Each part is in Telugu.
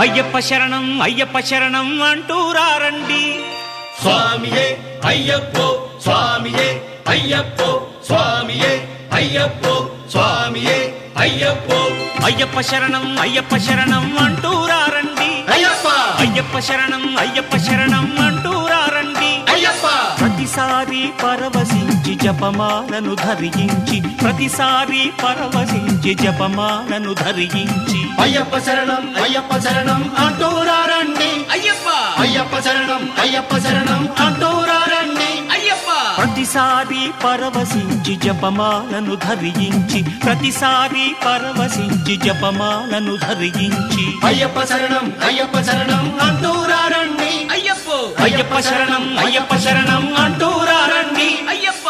అయ్యప్ప శరణం అయ్యప్ప శరణం అంటూరారండి స్వామియే అయ్యప్పో స్వామియే అయ్యప్పో స్వామియే అయ్యప్పో స్వామియే అయ్యప్పో అయ్యప్ప శరణం అయ్యప్ప శరణం అంటూరారండి అయ్యప్ప అయ్యప్ప శరణం అయ్యప్ప శరణం అంటూరారండి అయ్యప్ప ప్రతిసారి పరవశించి జపమాలను ధరించి ప్రతిసారి పరవశించి జపమాలను ధరించి అయ్యప్ప శరణం అయ్యప్ప శరణం అంటూరారండి అయ్యప్ప అయ్యప్ప శరణం అయ్యప్ప శరణం అంటూరారండి అయ్యప్ప ప్రతిసారి పరవశించి జపమాలను ధరించి ప్రతిసారి పరవశించి జపమాలను ధరించి అయ్యప్ప శరణం అయ్యప్ప శరణం అంటూరారండి అయ్యప్ప అయ్యప్ప శరణం అయ్యప్ప శరణం అంటూరారండి అయ్యప్ప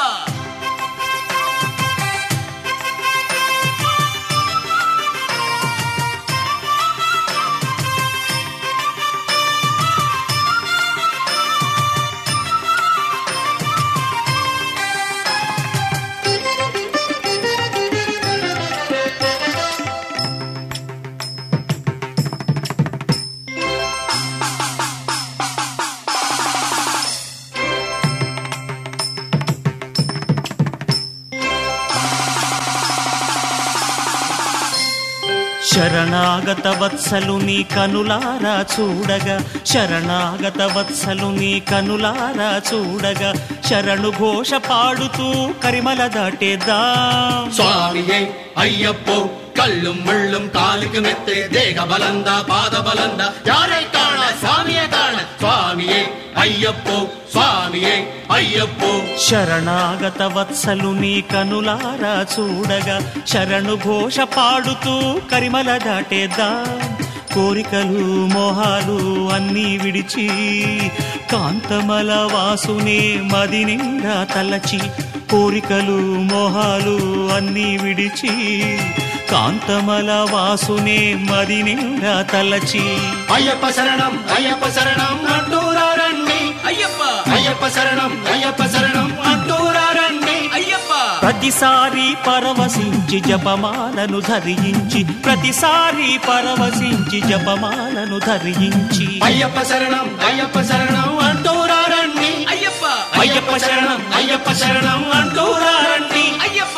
శరణాగత వత్సలు నీ కనులారా చూడగా శరణాగత వత్సలు నీ కనులారా చూడగా శరణు ఘోష పాడుతూ కరిమల దాటేద్దాం స్వామియే అయ్యప్పో కళ్ళుం ముళ్ళుం కాలికి మెత్తే దేహ బలంద పాద బలంద యాரை కాణ స్వామియే కాణ స్వామియే అయ్యప్పో స్వామియే అయ్యప్పో శరణాగత వత్సలు నీ కనులారా చూడగా శరణు ఘోష పాడుతూ కరిమల దాటేద్దాం కోరికలు మోహాలు అన్నీ విడిచి కాంతమల వాసునే మది నిండా తలచి కోరికలు మోహాలు అన్నీ విడిచి కాంతమల వాసునే మది నిండా తలచి అయ్యప్ప శరణం అయ్యప్ప శరణం అంటూరారండి అయ్యప్ప అయ్యప్ప శరణం అయ్యప్ప శరణం అంటూరారండి అయ్యప్ప ప్రతిసారి పరవశించి జపమాలను ధరించి ప్రతిసారి పరవశించి జపమాలను ధరించి అయ్యప్ప శరణం అయ్యప్ప శరణం అంటూరారండి అయ్యప్ప అయ్యప్ప శరణం అయ్యప్ప శరణం అంటూరారండి అయ్యప్ప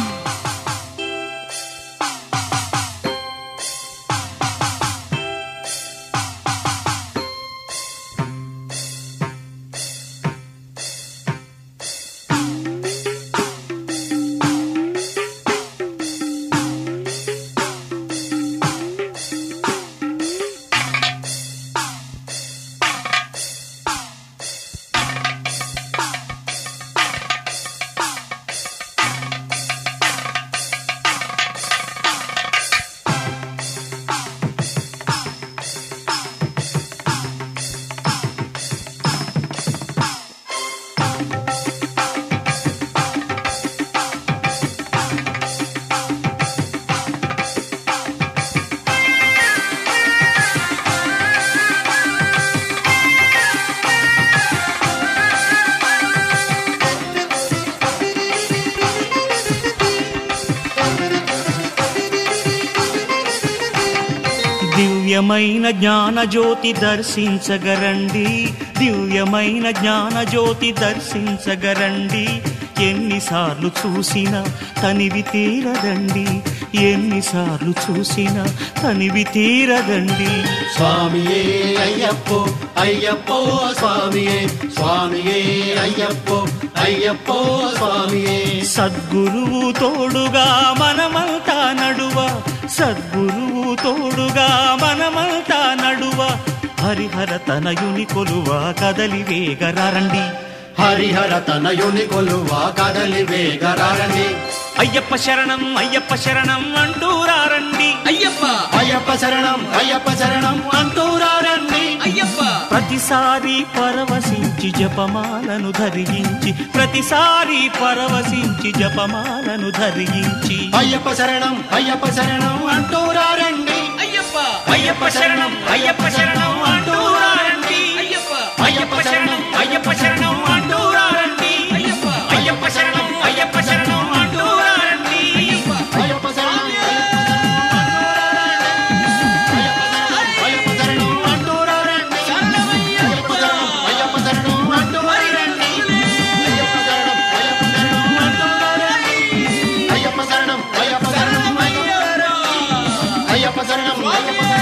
దివ్యమైన జ్ఞాన జ్యోతి దర్శించగరండి దివ్యమైన జ్ఞాన జ్యోతి దర్శించగరండి ఎన్నిసార్లు చూసినా తనివి తీరదండి ఎన్నిసార్లు చూసినా తనివి తీరదండి స్వామియే అయ్యప్పో అయ్యప్పో స్వామియే స్వామియే అయ్యప్పో అయ్యప్పో స్వామియే సద్గురువు తోడుగా మనమంతా నడువ సద్గురువు తోడుగా మనమంతా నడువ హరిహర తనయుని కొలువ కదలి వేగరారండి హరిహర తనయుని కొలువా కదలి వేగరారండి అయ్యప్ప శరణం అయ్యప్ప శరణం అంటూరారండి అయ్యప్ప అయ్యప్ప శరణం అయ్యప్ప శరణం అంటూరారండి అయ్యప్ప ప్రతిసారి పరవశించి జపమాలను ధరించి ప్రతిసారి పరవశించి జపమాలను ధరించి అయ్యప్ప శరణం అయ్యప్ప శరణం అంటూరారండి అయ్యప్ప అయ్యప్ప శరణం అయ్యప్ప శరణం అంటూరారండి అయ్యప్ప అయ్యప్ప శరణం అయ్యప్ప శరణం అంటూరారండి అయ్యప్ప అయ్యప్ప శరణం అయ్యప్ప శరణం అంటూరారండి అయ్యప్ప అయ్యప్ప శరణం అయ్యప్ప శరణం స్వామియే